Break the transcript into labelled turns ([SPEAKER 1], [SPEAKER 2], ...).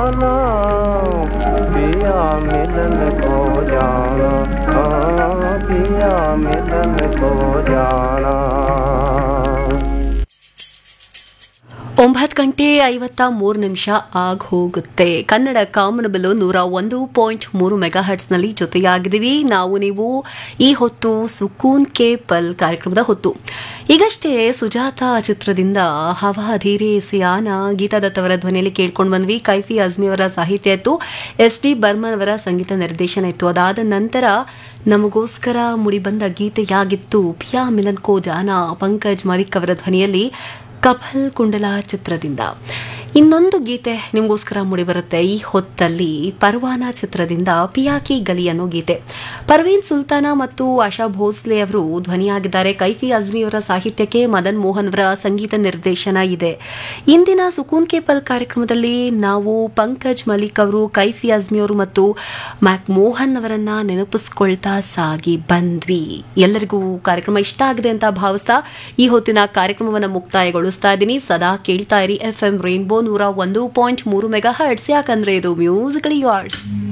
[SPEAKER 1] जाना पिया मिलन को जाना हाँ पिया मिलन को जाना
[SPEAKER 2] ಒಂಬತ್ತು ಗಂಟೆ ಐವತ್ತ ಮೂರು ನಿಮಿಷ ಆಗ ಹೋಗುತ್ತೆ ಕನ್ನಡ ಕಾಮನಬಿಲ್ಲು ನೂರ ಒಂದು ಪಾಯಿಂಟ್ ಮೂರು ಮೆಗಾ ಹರ್ಟ್ಸ್ನಲ್ಲಿ ಜೊತೆಯಾಗಿದ್ದೀವಿ ನಾವು ನೀವು ಈ ಹೊತ್ತು ಸುಕೂನ್ ಕೆ ಪಲ್ ಕಾರ್ಯಕ್ರಮದ ಹೊತ್ತು ಈಗಷ್ಟೇ ಸುಜಾತ ಚಿತ್ರದಿಂದ ಹವಾ ಧೀರೆ ಸಿಯಾನ ಗೀತಾದತ್ ಅವರ ಧ್ವನಿಯಲ್ಲಿ ಕೇಳ್ಕೊಂಡು ಬಂದ್ವಿ ಕೈಫಿ ಅಜ್ಮಿ ಅವರ ಸಾಹಿತ್ಯ ಇತ್ತು ಎಸ್ ಡಿ ಬರ್ಮನ್ ಅವರ ಸಂಗೀತ ನಿರ್ದೇಶನ ಇತ್ತು ಅದಾದ ನಂತರ ನಮಗೋಸ್ಕರ ಮುಡಿಬಂದ ಗೀತೆಯಾಗಿತ್ತು ಪಿಯಾ ಮಿಲನ್ ಕೋ ಜಾನ ಪಂಕಜ್ ಮಲಿಕ್ ಅವರ ಧ್ವನಿಯಲ್ಲಿ ಕಪಲ್ ಕುಂಡಲ ಚಿತ್ರದಿಂದ ಇನ್ನೊಂದು ಗೀತೆ ನಿಮಗೋಸ್ಕರ ಮೂಡಿಬರುತ್ತೆ ಈ ಹೊತ್ತಲ್ಲಿ ಪರ್ವಾನ ಚಿತ್ರದಿಂದ ಪಿಯಾಕಿ ಗಲಿ ಅನ್ನೋ ಗೀತೆ ಪರ್ವೀನ್ ಸುಲ್ತಾನ ಮತ್ತು ಆಶಾ ಭೋಸ್ಲೆ ಅವರು ಧ್ವನಿಯಾಗಿದ್ದಾರೆ ಕೈಫಿ ಅಜ್ಮಿ ಅವರ ಸಾಹಿತ್ಯಕ್ಕೆ ಮದನ್ ಮೋಹನ್ ಅವರ ಸಂಗೀತ ನಿರ್ದೇಶನ ಇದೆ ಇಂದಿನ ಸುಕೂನ್ ಕೇಪಲ್ ಕಾರ್ಯಕ್ರಮದಲ್ಲಿ ನಾವು ಪಂಕಜ್ ಮಲಿಕ್ ಅವರು ಕೈಫಿ ಅಜ್ಮಿ ಅವರು ಮತ್ತು ಮ್ಯಾಕ್ ಮೋಹನ್ ಅವರನ್ನ ನೆನಪಿಸ್ಕೊಳ್ತಾ ಸಾಗಿ ಬಂದ್ವಿ ಎಲ್ಲರಿಗೂ ಕಾರ್ಯಕ್ರಮ ಇಷ್ಟ ಆಗಿದೆ ಅಂತ ಭಾವಿಸ್ತಾ ಈ ಹೊತ್ತಿನ ಕಾರ್ಯಕ್ರಮವನ್ನು ಮುಕ್ತಾಯಗೊಳಿಸ್ತಾ ಇದ್ದೀನಿ ಸದಾ ಕೇಳ್ತಾ ಇರಿ ಎಫ್ ಎಂ ರೈನ್ಬೋ ನೂರ ಒಂದು ಪಾಯಿಂಟ್ ಮೂರು ಮೆಗಾ ಹರ್ಟ್ಸ್ ಯಾಕಂದ್ರೆ ಇದು ಮ್ಯೂಸಿಕಲಿ ಯಾರ್ಡ್ಸ್